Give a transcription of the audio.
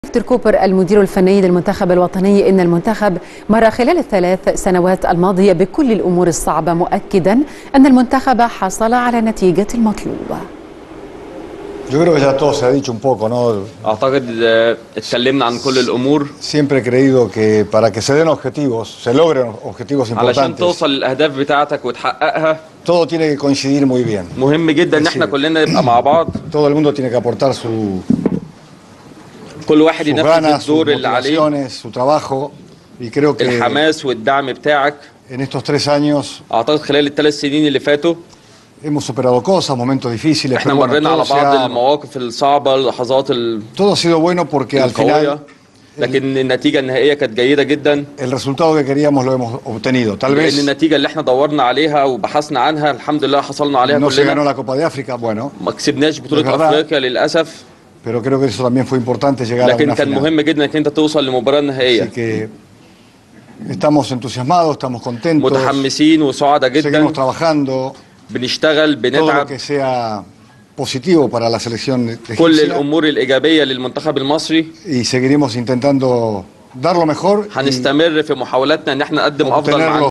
فيكتور كوبر المدير الفني للمنتخب الوطني ان المنتخب مر خلال الثلاث سنوات الماضيه بكل الامور الصعبه مؤكدا ان المنتخب حصل على النتيجه المطلوبه Yo creo que ya todo se ha dicho un poco, ¿no? اعتقد آه، اتكلمنا عن كل الامور Siempre he creído que para que se den objetivos, se logren objetivos علشان importantes, توصل للاهداف بتاعتك وتحققها todo tiene que coincidir muy bien. مهم جدا ان احنا Sí. كلنا نبقى مع بعض Todo el mundo tiene que aportar su- كل واحد sus ينفذ ganas, sus الدور اللي عليه motivaciones, su trabajo. Y creo que الحماس والدعم بتاعك en estos tres años اعتقد خلال الثلاث سنين اللي فاتوا hemos superado cosas, momentos difíciles, احنا pero bueno, مرينا على todo, se بعض ha, المواقف الصعبه اللحظات ال- todo ha sido bueno porque al القويه final لكن النتيجه النهائيه كانت جيده جدا el resultado que queríamos lo hemos obtenido. Tal لان vez النتيجه اللي احنا دورنا عليها وبحثنا عنها الحمد لله حصلنا عليها no se ganó كلنا la Copa de África, bueno, ما كسبناش Es بطوله verdad. افريقيا للاسف pero creo que eso también fue importante llegar a لكن una كان final. مهم جدا انك انت توصل لمباراه Así نهائيه que estamos entusiasmados, estamos contentos, متحمسين وسعداء seguimos جدا trabajando, بنشتغل todo lo بنتعب que sea positivo para la selección كل egipcia الامور الايجابيه للمنتخب المصري y seguiremos intentando dar lo mejor y هنستمر في محاولاتنا ان احنا نقدم افضل ما obtener عندنا